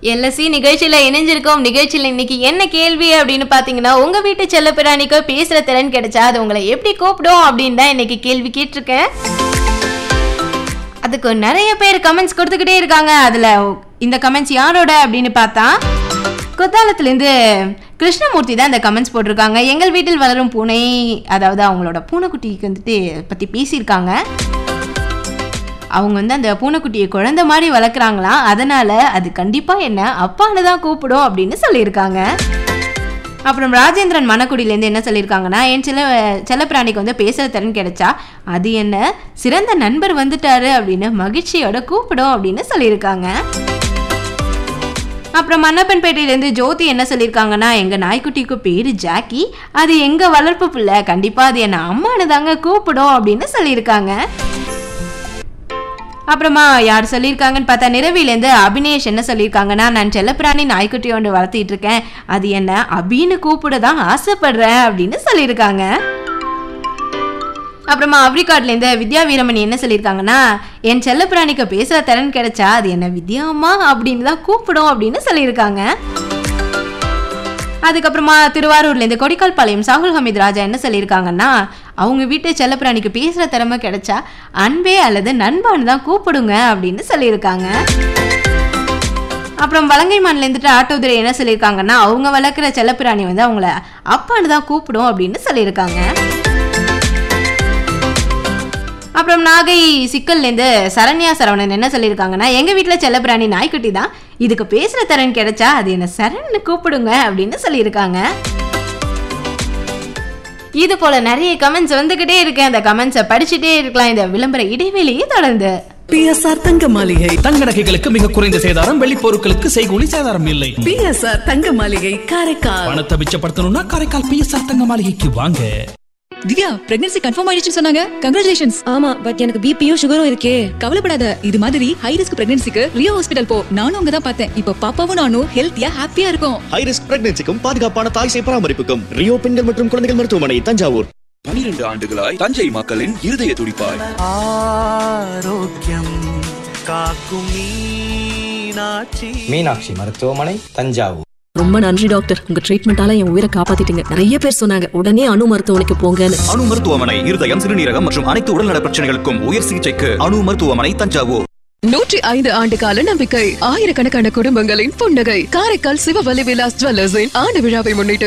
LSC நிகழ்ச்சியில இணைஞ்சிருக்கோம் நிகழ்ச்சியில இன்னைக்கு என்ன கேள்வி அப்படின்னு பாத்தீங்கன்னா உங்க வீட்டு செல்லப்பிராணிக்கோ பேசுற திறன் கிடைச்சா அது உங்களை எப்படி கூப்பிடும் அப்படின்னு தான் இன்னைக்கு கேள்வி கேட்டிருக்கேன் அதுக்கு நிறைய பேர் கமெண்ட்ஸ் கொடுத்துக்கிட்டே இருக்காங்க அதுல இந்த கமெண்ட்ஸ் யாரோட அப்படின்னு பார்த்தா குத்தாலத்துலேருந்து கிருஷ்ணமூர்த்தி தான் இந்த கமெண்ட்ஸ் போட்டிருக்காங்க எங்கள் வீட்டில் வளரும் பூனை அதாவது அவங்களோட பூனைக்குட்டிக்கு வந்துட்டு பற்றி பேசியிருக்காங்க அவங்க வந்து அந்த பூனைக்குட்டியை குழந்தை மாதிரி வளர்க்குறாங்களாம் அதனால அது கண்டிப்பாக என்ன அப்பான்னு தான் கூப்பிடும் அப்படின்னு சொல்லியிருக்காங்க அப்புறம் ராஜேந்திரன் மணக்குடியிலேருந்து என்ன சொல்லியிருக்காங்கன்னா என் செல்ல செல்லப்பிராணிக்கு வந்து பேசுகிற திறன் கிடைச்சா அது என்ன சிறந்த நண்பர் வந்துட்டாரு அப்படின்னு மகிழ்ச்சியோட கூப்பிடும் அப்படின்னு சொல்லியிருக்காங்க அப்புறம் மன்னப்பன்பேட்டையிலேருந்து ஜோதி என்ன சொல்லியிருக்காங்கன்னா எங்கள் நாய்க்குட்டிக்கு பேர் ஜாக்கி அது எங்கள் வளர்ப்பு பிள்ளை கண்டிப்பாக அது என்ன அம்மானு தாங்க கூப்பிடும் அப்படின்னு சொல்லியிருக்காங்க அப்புறமா யார் சொல்லியிருக்காங்கன்னு பார்த்தா நிறவிலேருந்து அபினேஷ் என்ன சொல்லியிருக்காங்கன்னா நான் செல்லப்பிராணி நாய்க்குட்டி ஒன்று வளர்த்திட்டு இருக்கேன் அது என்ன அபின்னு கூப்பிட தான் ஆசைப்படுறேன் அப்படின்னு சொல்லியிருக்காங்க அப்புறமா அப்ரிகாட்லேருந்து வித்யா வீரமணி என்ன சொல்லியிருக்காங்கன்னா என் செல்லப்பிராணிக்கு பேசுகிற திறன் கிடைச்சா அது என்ன வித்யா அம்மா அப்படின்னு தான் கூப்பிடும் அப்படின்னு சொல்லியிருக்காங்க அதுக்கப்புறமா திருவாரூர்லேருந்து கொடிக்கால் பாளையம் சாகுல் ஹமீத் ராஜா என்ன சொல்லியிருக்காங்கன்னா அவங்க வீட்டு செல்லப்பிராணிக்கு பேசுகிற திறமை கிடைச்சா அன்பே அல்லது நண்பான்னு தான் கூப்பிடுங்க அப்படின்னு சொல்லியிருக்காங்க அப்புறம் வலங்கை மாநிலேருந்துட்டு ஆட்டோதுரை என்ன சொல்லியிருக்காங்கன்னா அவங்க வளர்க்குற செல்லப்பிராணி வந்து அவங்கள அப்பான்னு தான் கூப்பிடும் அப்படின்னு சொல்லியிருக்காங்க அப்புறம் நாகை சிக்கல்லேருந்து சரண்யா சரவணன் என்ன சொல்லியிருக்காங்கன்னா எங்கள் வீட்டில் செல்லப்பிராணி நாய்க்குட்டி தான் இதுக்கு பேசுகிற திறன் கிடைச்சா அது என்ன சரண்னு கூப்பிடுங்க அப்படின்னு சொல்லியிருக்காங்க இது போல நிறைய கமெண்ட்ஸ் வந்துகிட்டே இருக்கு அந்த கமெண்ட்ஸை படிச்சுட்டே இருக்கலாம் இந்த விளம்பர இடைவெளியை தொடர்ந்து பிஎஸ்ஆர் தங்க மாளிகை தங்க நகைகளுக்கு மிக குறைந்த சேதாரம் வெள்ளி பொருட்களுக்கு செய்கூலி சேதாரம் இல்லை பிஎஸ்ஆர் தங்க மாளிகை காரைக்கால் பணத்தை மிச்சப்படுத்தணும்னா காரைக்கால் பிஎஸ்ஆர் தங்க மாளிகைக்கு வாங்க திவ்யா பிரெக்னன்சி கன்ஃபார்ம் ஆயிடுச்சுன்னு சொன்னாங்க கங்க்ராச்சுலேஷன்ஸ் ஆமா பட் எனக்கு பிபியும் சுகரும் இருக்கே கவலைப்படாத இது மாதிரி ஹை ரிஸ்க் பிரெக்னன்சிக்கு ரியோ ஹாஸ்பிடல் போ நானும் அங்க தான் பார்த்தேன் இப்போ பாப்பாவும் நானும் ஹெல்த்தியா ஹாப்பியா இருக்கும் ஹை ரிஸ்க் பிரெக்னன்சிக்கும் பாதுகாப்பான தாய் சேய் பராமரிப்புக்கும் ரியோ பெண்கள் மற்றும் குழந்தைகள் மருத்துவமனை தஞ்சாவூர் பனிரெண்டு ஆண்டுகளாய் தஞ்சை மக்களின் இருதய துடிப்பாய் ஆரோக்கியம் காக்கும் மீனாட்சி மீனாட்சி மருத்துவமனை தஞ்சாவூர் ரொம்ப நன்றி டாக்டர் உங்க ட்ரீட்மெண்டால என் உயிரை காப்பாத்திட்டீங்க நிறைய பேர் சொன்னாங்க உடனே அணு மருத்துவமனைக்கு போங்கன்னு அணு மருத்துவமனை இருதயம் சிறுநீரகம் மற்றும் அனைத்து உடல்நல பிரச்சனைகளுக்கும் உயர் சிகிச்சைக்கு அணு மருத்துவமனை தஞ்சாவூர் நூற்றி ஐந்து ஆண்டு கால நம்பிக்கை ஆயிரக்கணக்கான குடும்பங்களின் புன்னகை காரைக்கால் சிவவலி விலாஸ் ஜுவல்லர்ஸின் ஆண்டு விழாவை முன்னிட்டு